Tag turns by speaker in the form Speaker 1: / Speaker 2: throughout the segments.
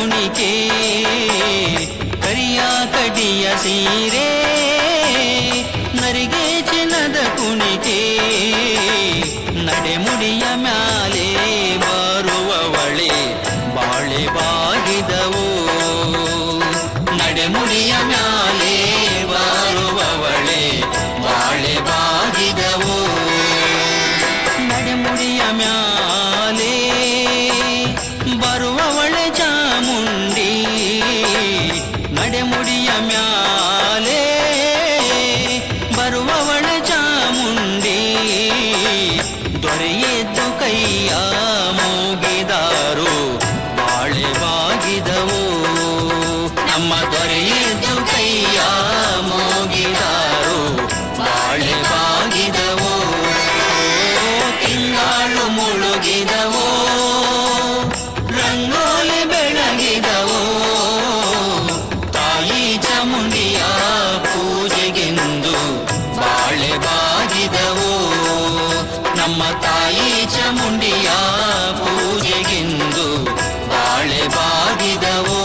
Speaker 1: ಕುಣಿಕೆ ಕರಿಯ ಕಡಿಯ ಸೀರೆ ನರಿಗೆ ಚಿನ್ನದ ಕುಣಿಕೆ ನಡೆಮುಡಿಯ ಮ್ಯಾಲೆ ಬರುವವಳೆ ಬಾಳೆ ಬಾಗಿದವು ನಡೆಮುಡಿಯ ಮ್ಯಾಲೆ ಬರುವವಳೆ ಬಾಳೆ ಬಾಗಿದವು ನಡೆಮುಡಿಯ ಮ್ಯಾಲೆ ಬರುವವಳೆ ಚಾಮುಂಡಿ ನಡೆಮುಡಿಯ ಮ್ಯಾಲೆ ಬರುವವಳೆ ಚಾಮುಂಡಿ ದೊರೆಯೆದ್ದು ಕೈಯ ಮೂಗಿದಾರು ಬಾಳೆ ಬಾಗಿದವು ನಮ್ಮ ದೊರೆಯೆದ್ದು ಕೈಯ ಮೂಗಿದಾರು ಬಾಳೆ ಬಾಗಿದವು ತಿಂಗಾಳು ಮುಳುಗಿದವೋ ರಂಗೋಲಿ ಬೆಳಗಿದವೋ ತಾಯಿ ಚಾಮುಂಡಿಯ ಪೂಜೆಗೆಂದು ಬಾಳೆ ಬಾಗಿದವೋ ನಮ್ಮ ತಾಯಿ ಚಾಮುಂಡಿಯ ಪೂಜೆಗೆಂದು ಬಾಳೆ ಬಾಗಿದವೋ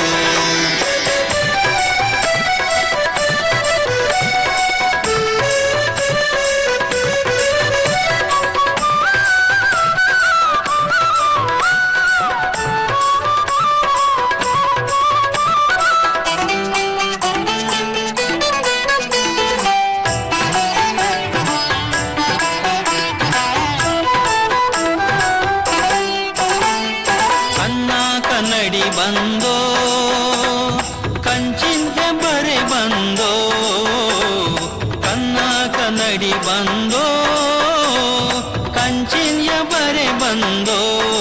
Speaker 1: ಅನ್ನ ಕನ್ನಡಿ ಬಂದೋ ಕಂಚಿಂದ ಬರೆ ಬಂದೋ ಕನ್ನ ಕನ್ನಡಿ ಬಂದೋ ಕಂಚಿನ ಬರೆ ಬಂದೋ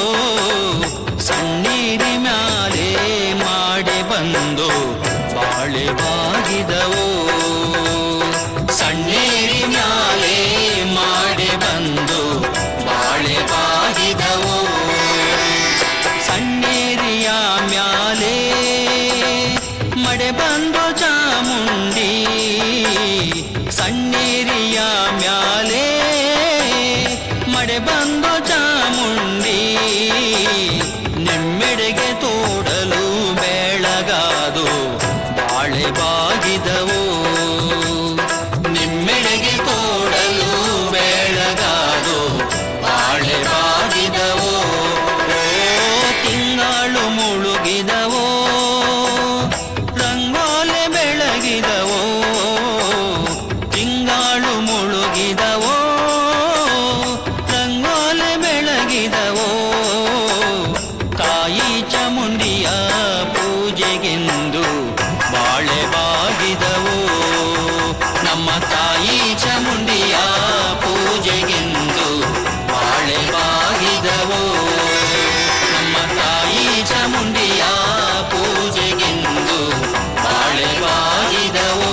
Speaker 1: ಸಣ್ಣೀರಿ ಮ್ಯಾಲೆ ಮಾಡಿ ಬಂದೋ ಬಾಳೆ ಬಾಗಿದವೋ ಸಣ್ಣೀರಿ ಮ್ಯಾಲೆ ಮಾಡಿ ಬಂದು ಬಾಳೆ ಬಾಗಿದವೋ ಸಣ್ಣೇರಿಯ ಮ್ಯಾಲೆ ಮಡೆ ಬಂದು ಚಾಮುಂಡಿ ಸಣ್ಣೇರಿಯ ಮ್ಯಾಲೆ ಮಡೆ ಬಂದು ಚಾಮುಂಡಿ ನೆಮ್ಮೆಡೆಗೆ ತೋಡಲು ಬೆಳಗಾದು ಬಾಳೆ ಬಾಗಿದವು ನಿಮ್ಮೆಡೆಗೆ ತೋಡಲು ಬೆಳಗಾದು ಬಾಳೆ ಬಾಗಿದವು ಓ ತಿಂಗಳು ಮುಳುಗಿದವೋ ರಂಗೋಲೆ ಬೆಳಗಿದವೋ ತಿಂಗಳು ಮುಳುಗಿದವೋ ರಂಗೋಲೆ ಬೆಳಗಿದವೋ ತಾಯಿ ಚಾಮುಂಡಿಯ ಪೂಜೆಗೆಂದು ಬಾಳೆ ಬಾಗಿದವೋ ನಮ್ಮ ತಾಯಿ ಚಾಮುಂಡಿಯ ಪೂಜೆಗೆಂದು ಬಾಳೆ ಬಾಗಿದವೋ ನಮ್ಮ ತಾಯಿ ಚಾಮುಂಡಿಯ ಪೂಜೆಗೆಂದು ಬಾಳೆ ಬಾಗಿದವೋ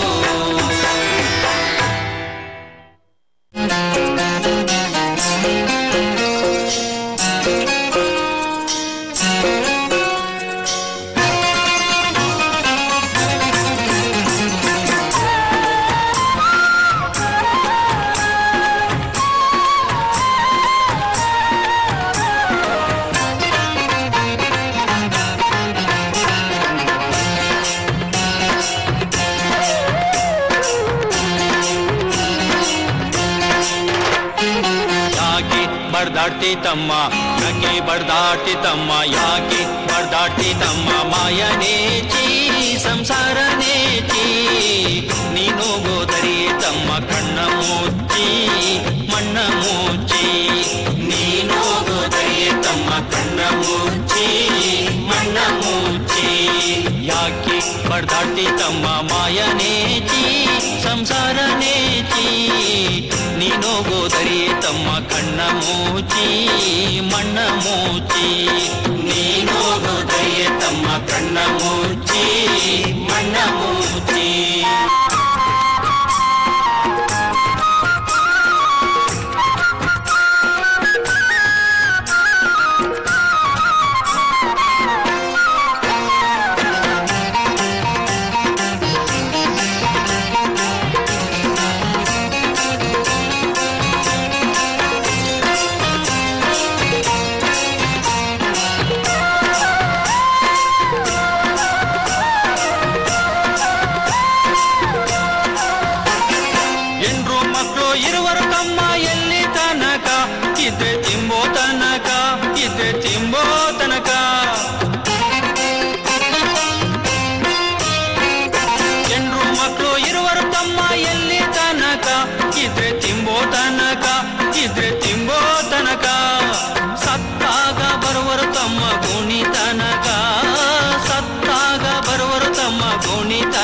Speaker 1: ಯಾಕೆ ಬಡ್ದಾಡ್ತಿ ತಮ್ಮ ನಂಗೆ ಬಡ್ದಾಡ್ತಿ ತಮ್ಮ ಯಾಕೆ ಬಡ್ದಾಡ್ತಿ ತಮ್ಮ ಮಾಯನೇಚಿ ಸಂಸಾರ ನೇಚಿ ನೀನು ಗೋದರಿ ತಮ್ಮ ಕಣ್ಣ ಮುಚ್ಚಿ ಮಣ್ಣ ಮುಚ್ಚಿ ನೀನು ಗೋದರಿ ತಮ್ಮ ಕಣ್ಣ ಮುಚ್ಚಿ ಮಣ್ಣ ಮುಚ್ಚಿ ಯಾಕೆ ಬಡ್ದಾಡ್ತಿ ತಮ್ಮ ಮಾಯನೇಚಿ ಸಂಸಾರ ನೇಚಿ ನೀನು ಗೋದರಿ ತಮ್ಮ ಕಣ್ಣ ಮೂಚಿ ಮಣ್ಣ ಮೂಚಿ ನೀನು ಗೋದರಿ ತಮ್ಮ ಕಣ್ಣ ಮೂಚಿ ಮಣ್ಣ ಮೂಚಿ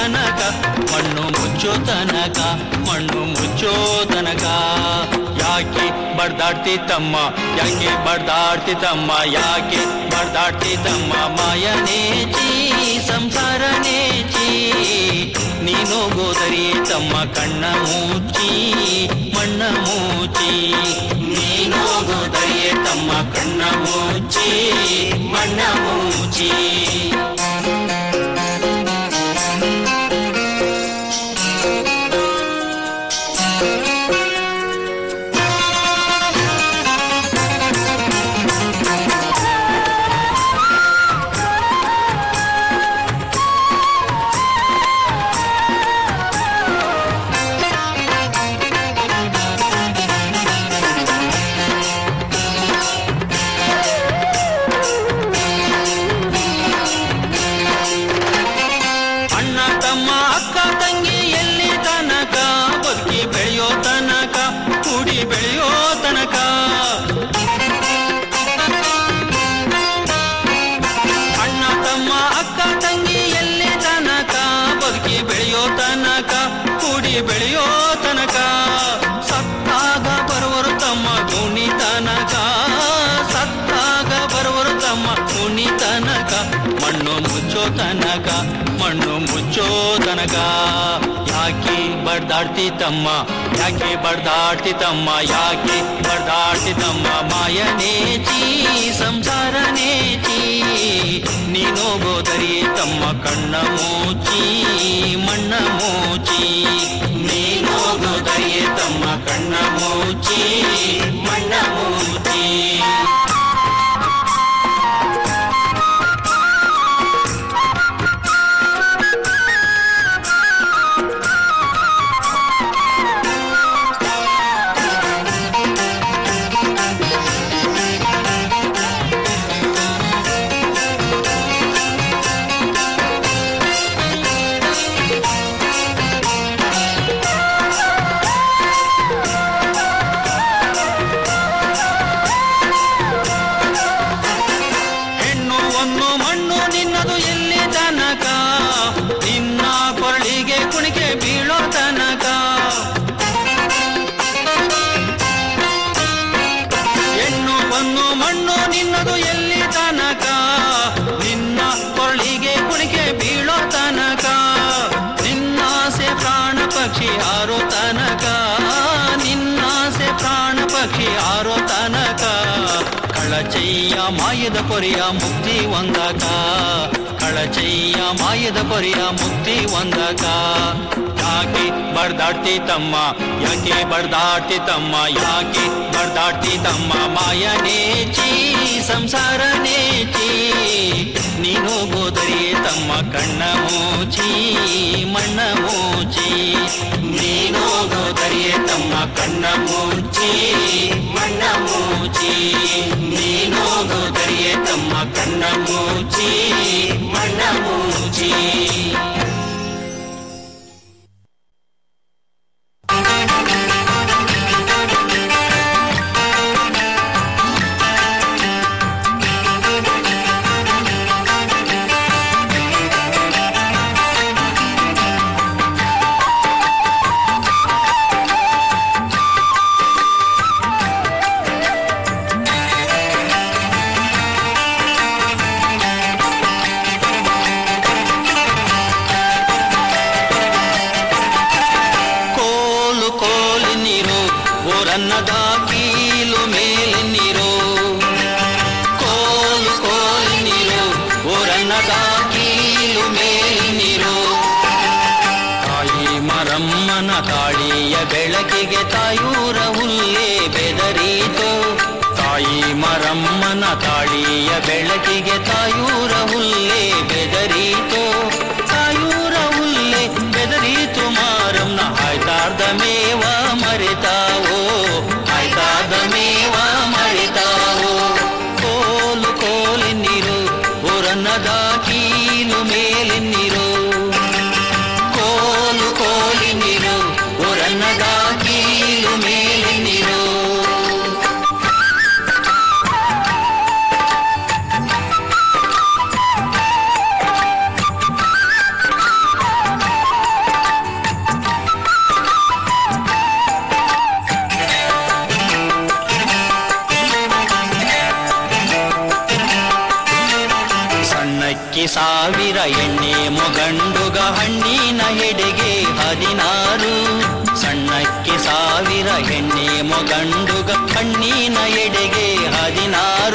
Speaker 1: ತನಕ ಮಣ್ಣು ಮುಚ್ಚೋ ತನಕ ಮಣ್ಣು ಮುಚ್ಚೋ ತನಕ ಯಾಕೆ ಬಡ್ದಾಡ್ತಿ ತಮ್ಮ ಯಾಕೆ ಬಡ್ದಾಡ್ತಿ ತಮ್ಮ ಯಾಕೆ ಬಡ್ದಾಡ್ತಿ ತಮ್ಮ ಮಾಯನೇಚಿ ಸಂಸಾರನೇಚಿ ನೀನು ಗೋದರಿ ತಮ್ಮ ಕಣ್ಣ ಮೂಚಿ ಮಣ್ಣ ಮೂಚಿ ನೀನು ಗೋದರಿಯೇ ತಮ್ಮ ಕಣ್ಣ ಮೂಚಿ ಮಣ್ಣ ಮೂಚಿ ಅಣ್ಣ ತಮ್ಮ ಅಕ್ಕ ತಂಗಿ ಎಲ್ಲಿ ತನಕ ಬದುಕಿ ಬೆಳೆಯೋ ತನಕ ಕೂಡಿ ಬೆಳೆಯೋ ತನಕ ಅಣ್ಣ ತಮ್ಮ ಅಕ್ಕ ತಂಗಿ ಎಲ್ಲಿ ತನಕ ಬದುಕಿ ಬೆಳೆಯೋ ತನಕ ಕೂಡಿ ಬೆಳೆಯೋ ತನಕ ಸತ್ತಾಗ ಬರುವರು ತಮ್ಮ ಗುಣಿ ತನಕ ಸತ್ತಾಗ ಬರುವರು ತಮ್ಮ ಗುಣಿ ತನಕ ಮಣ್ಣು ಮುಚ್ಚೋ ತನಕ ಮಣ್ಣು ಮುಚ್ಚೋ ತನಕ ಯಾಕೆ ಬಡ್ದಾಡ್ತಿ ತಮ್ಮ ಯಾಕೆ ಬಡ್ದಾಡ್ತಿ ತಮ್ಮ ಯಾಕೆ ಬಡ್ದಾಡ್ತಿ ತಮ್ಮ ಮಾಯನೇಚಿ ಸಂಸಾರನೇಚಿ ನೀನು ಗೋದರಿ ತಮ್ಮ ಕಣ್ಣ ಮೂಚಿ ಮಣ್ಣ ಮೂಚಿ ನೀನು ಗೋದರಿಯೇ ತಮ್ಮ ಕಣ್ಣ ಮೂಚಿ ಮಣ್ಣ ಮೂಚಿ ಹೆಣ್ಣು ಒಂದು ಮಣ್ಣು ನಿನ್ನದು ಎಲ್ಲಿ ತನಕ ನಿನ್ನ ಕೊರಳಿಗೆ ಕುಣಿಕೆ ಬೀಳೋ ತನಕ ಹೆಣ್ಣು ಒಂದು ಮಣ್ಣು ನಿನ್ನದು ಎಲ್ಲಿ ತನಕ ನಿನ್ನ ಕೊರಳಿಗೆ ಕುಣಿಕೆ ಬೀಳೋ ತನಕ ನಿನ್ನಾಸೆ ಪ್ರಾಣ ಪಕ್ಷಿ ಹಾರೋ ತನಕ ನಿನ್ನಾಸೆ ಪ್ರಾಣ ಪಕ್ಷಿ ಹಾರೋ ತನಕ ಕಳಚಯ್ಯ ಮಾಯದ ಪೊರೆಯ ಮುಕ್ತಿ ಒಂದಕ ಕಳಚಯ್ಯ ಮಾಯದ ಪೊರೆಯ ಮುಕ್ತಿ ಒಂದಕ ಯಾಕೆ ಬಡ್ದಾಡ್ತಿ ತಮ್ಮ ಯಾಕೆ ಬಡ್ದಾಡ್ತಿ ತಮ್ಮ ಯಾಕೆ ಬಡ್ದಾಡ್ತಿ ತಮ್ಮ ಮಾಯನೇಚಿ ಸಂಸಾರನೇಚಿ ನೀನು ಗೋದರಿ ತಮ್ಮ ಕಣ್ಣ ಮೂಚಿ ಮಣ್ಣ ಮೂಚಿ ನೀನು ಗೋದರಿಯೇ ತಮ್ಮ ಕಣ್ಣ ಮೂಚಿ ಮಣ್ಣ ಮೂಚಿ ನೀನು ಗೋದರಿಯೇ ತಮ್ಮ ಕಣ್ಣ ಮೂಚಿ ಮಣ್ಣ ಮೂಚಿ ಕೋಲು ಕೋಲಿ ನೀರು ಓರನ್ನದ ಕೀಲು ಮೇಲೆ ನೀರು ಕೋಲು ಕೋಲಿ ನೀರು ಓರನ್ನದ ಕೀಲು ಮೇಲೆ ನೀರು ತಾಯಿ ಮರಮ್ಮನ ತಾಳಿಯ ಬೆಳಕಿಗೆ ತಾಯೂರ ಹುಲ್ಲೇ ಬೆದರಿತು ತಾಯಿ ಮರಮ್ಮನ ತಾಳಿಯ ಬೆಳಕಿಗೆ ತಾಯೂರ ಹುಲ್ಲೇ ಬೆದರಿತು ತಾಯೂರ ಹುಲ್ಲೆ ಬೆದರಿತು ಮಾರಮ್ಮನ ಆಯ್ತಾರ್ದ ಮೇವ ಮರೆತಾವೋ ಆಯ್ತಾದ ಮೇವ ಮರೆತಾವೋ ಕೋಲು ಕೋಲಿ ನೀರು ಊರನ್ನದ ಕೀಲು ಮೇಲೆ ನೀರು ಕೋಲು ಕೋಲಿ ನೀರು ಊರನ್ನದ ಕೀಲು ಮೇಲೆ ನೀರು ಸಣ್ಣಕ್ಕಿ ಸಾವಿರ ಎಣ್ಣೆ ಮೊಗಂಡುಗ ಹಣ್ಣಿನ ಎಡೆಗೆ ಹದಿನಾರು ಸಣ್ಣಕ್ಕಿ ಸಾವಿರ ಎಣ್ಣೆ ಮೊಗಂಡುಗ ಹಣ್ಣಿನ ಎಡೆಗೆ ಹದಿನಾರು